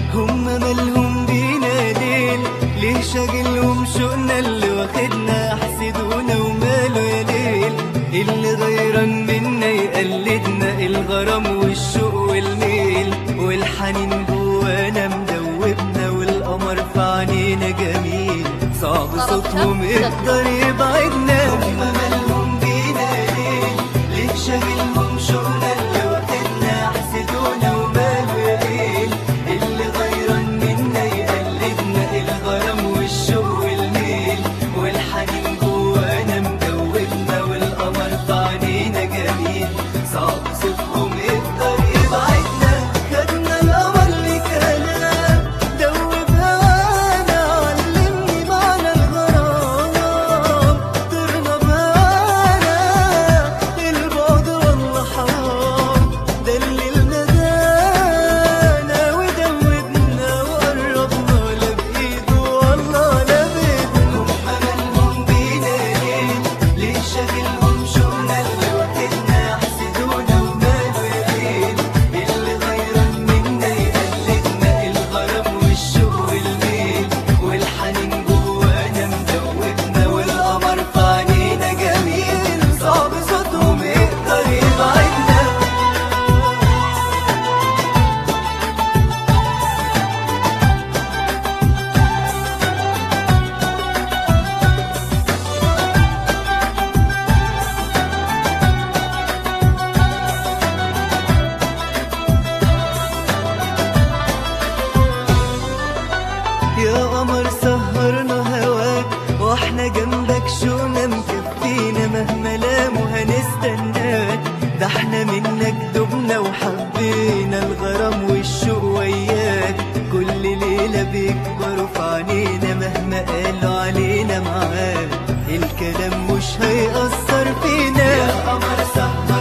هم مالهم بينا ليل ليه شاغلهم شوقنا اللي واخدنا حسدونا وماله يا ليل اللي غيران منا يقلدنا الغرام والشوق والميل والحنين جوانا مدوبنا والقمر في عينينا جميل صعب صوتهم يقدر يبعدنا هم مالهم بينا ليل ليه شاغلهم شوقنا اللي واخدنا حسدونا وماله يا ليل اللي غيران منا يقلدنا الغرام والشوق والميل والحنين جوانا مدوبنا والقمر في عينينا جميل صعب صوتهم يقدر يبعدنا خدنا القمر لكلام دوب هوانا علمني معنى الغرام طرنا بهوانا البعد والله حرام دللنا دانا ودوبنا وقربنا لا بإيده والله لا بإيده هم مالهم بينا ليه ليه شاغلهم شوقنا اللي واخدنا حسدونا وماله يا ليل اللي غيران منا يقلدنا الغرام والشوق والميل والحنين جوانا مدوبنا والقمر في عينينا جميل صعب صوتهم يقدر يبعدنا يا قمر سهرنا هواك واحنا جنبك شوقنا مكفينا مهما لاموا هنستناك ده احنا منك دبنا وحبينا الغرام والشوق وياك كل ليلة بيكبروا في عينينا مهما قالوا علينا معاك الكلام مش هيأثر فينا يا قمر سهر